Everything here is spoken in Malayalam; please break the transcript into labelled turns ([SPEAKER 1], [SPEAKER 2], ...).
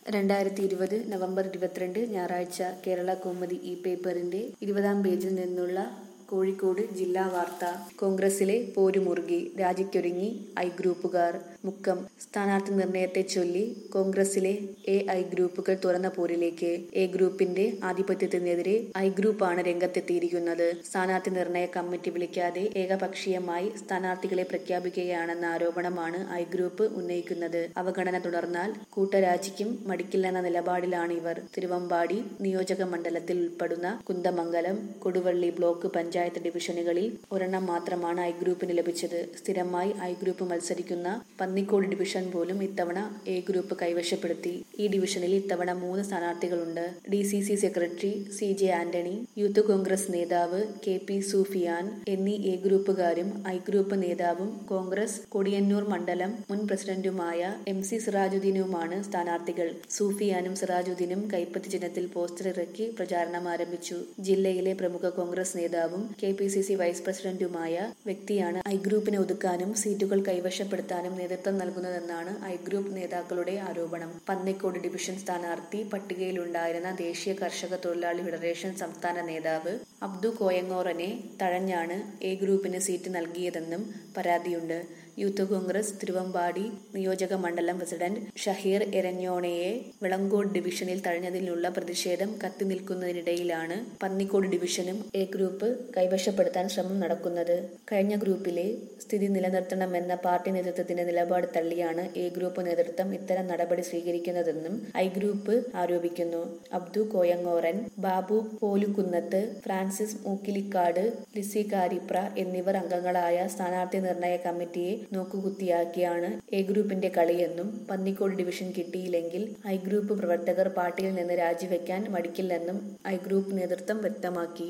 [SPEAKER 1] രണ്ടായിരത്തി ഇരുപത് നവംബർ ഇരുപത്തിരണ്ട് ഞായറാഴ്ച കേരള കൗമുദി ഈ പേപ്പറിന്റെ ഇരുപതാം പേജിൽ നിന്നുള്ള കോഴിക്കോട് ജില്ലാ വാർത്ത കോൺഗ്രസിലെ പോരുമുറുകി രാജിക്കൊരുങ്ങി ഐ ഗ്രൂപ്പുകാർ മുക്കം സ്ഥാനാർത്ഥി നിർണയത്തെ ചൊല്ലി കോൺഗ്രസിലെ എ ഐ ഗ്രൂപ്പുകൾ തുറന്ന പോരിലേക്ക് എ ഗ്രൂപ്പിന്റെ ആധിപത്യത്തിനെതിരെ ഐ ഗ്രൂപ്പാണ് രംഗത്തെത്തിയിരിക്കുന്നത് സ്ഥാനാർത്ഥി നിർണയ കമ്മിറ്റി വിളിക്കാതെ ഏകപക്ഷീയമായി സ്ഥാനാർത്ഥികളെ പ്രഖ്യാപിക്കുകയാണെന്ന ആരോപണമാണ് ഐ ഗ്രൂപ്പ് ഉന്നയിക്കുന്നത് അവഗണന തുടർന്നാൽ കൂട്ടരാജിക്കും മടിക്കില്ലെന്ന നിലപാടിലാണ് ഇവർ തിരുവമ്പാടി നിയോജക മണ്ഡലത്തിൽ ഉൾപ്പെടുന്ന കുന്ദമംഗലം കൊടുവള്ളി ബ്ലോക്ക് പഞ്ചായത്ത് ഡിവിഷനുകളിൽ ഒരെണ്ണം മാത്രമാണ് ഐ ഗ്രൂപ്പിന് ലഭിച്ചത് സ്ഥിരമായി ഐ ഗ്രൂപ്പ് മത്സരിക്കുന്ന പന്നിക്കോട് ഡിവിഷൻ പോലും ഇത്തവണ എ ഗ്രൂപ്പ് കൈവശപ്പെടുത്തി ഈ ഡിവിഷനിൽ ഇത്തവണ മൂന്ന് സ്ഥാനാർത്ഥികളുണ്ട് D C C secretary C J Antony youth Congress നേതാവ് കെ പി സൂഫിയാൻ എന്നീ എ ഗ്രൂപ്പുകാരും ഐ ഗ്രൂപ്പ് നേതാവും കോൺഗ്രസ് കൊടിയന്നൂർ മണ്ഡലം മുൻ പ്രസിഡന്റുമായ എം സി സിറാജുദ്ദീനുമാണ് സ്ഥാനാർത്ഥികൾ സൂഫിയാനും സിറാജുദ്ദീനും കൈപ്പത്തി ചിഹ്നത്തിൽ പോസ്റ്റർ ഇറക്കി പ്രചാരണം ആരംഭിച്ചു ജില്ലയിലെ പ്രമുഖ കോൺഗ്രസ് നേതാവും K P C C vice പ്രസിഡന്റുമായ വ്യക്തിയാണ് ഐ ഗ്രൂപ്പിനെ ഒതുക്കാനും സീറ്റുകൾ കൈവശപ്പെടുത്താനും നേതൃത്വം നൽകുന്നതെന്നാണ് ഐ ഗ്രൂപ്പ് നേതാക്കളുടെ ആരോപണം പന്നിക്കോട് ഡിവിഷൻ സ്ഥാനാർത്ഥി പട്ടികയിലുണ്ടായിരുന്ന ദേശീയ കർഷക തൊഴിലാളി ഫെഡറേഷൻ സംസ്ഥാന നേതാവ് അബ്ദു കോയങ്ങോറനെ തഴഞ്ഞാണ് എ ഗ്രൂപ്പിന് സീറ്റ് നൽകിയതെന്നും പരാതിയുണ്ട് യൂത്ത് കോൺഗ്രസ് തിരുവമ്പാടി നിയോജക മണ്ഡലം പ്രസിഡന്റ് ഷഹീർ എരഞ്ഞോണയെ വിളങ്കോട് ഡിവിഷനിൽ തഴഞ്ഞതിലുള്ള പ്രതിഷേധം കത്തി നിൽക്കുന്നതിനിടയിലാണ് പന്നിക്കോട് ഡിവിഷനും എ ഗ്രൂപ്പ് കൈവശപ്പെടുത്താൻ ശ്രമം നടക്കുന്നത് കഴിഞ്ഞ ഗ്രൂപ്പിലെ സ്ഥിതി നിലനിർത്തണമെന്ന പാർട്ടി നേതൃത്വത്തിന്റെ നിലപാട് തള്ളിയാണ് എ ഗ്രൂപ്പ് നേതൃത്വം ഇത്തരം നടപടി സ്വീകരിക്കുന്നതെന്നും ഐ ഗ്രൂപ്പ് ആരോപിക്കുന്നു അബ്ദു കോയങ്ങോറൻ ബാബു പോലുക്കുന്നത്ത് ഫ്രാൻസിസ് മൂക്കിലിക്കാട് ലിസി കാരിപ്ര എന്നിവർ അംഗങ്ങളായ സ്ഥാനാർത്ഥി നിർണയ കമ്മിറ്റിയെ നോക്കുകുത്തിയാക്കിയാണ് എ ഗ്രൂപ്പിന്റെ കളിയെന്നും പന്നിക്കോട് ഡിവിഷൻ കിട്ടിയില്ലെങ്കിൽ ഐ ഗ്രൂപ്പ് പ്രവർത്തകർ പാർട്ടിയിൽ നിന്ന് രാജിവെക്കാൻ മടിക്കില്ലെന്നും ഐ ഗ്രൂപ്പ് നേതൃത്വം വ്യക്തമാക്കി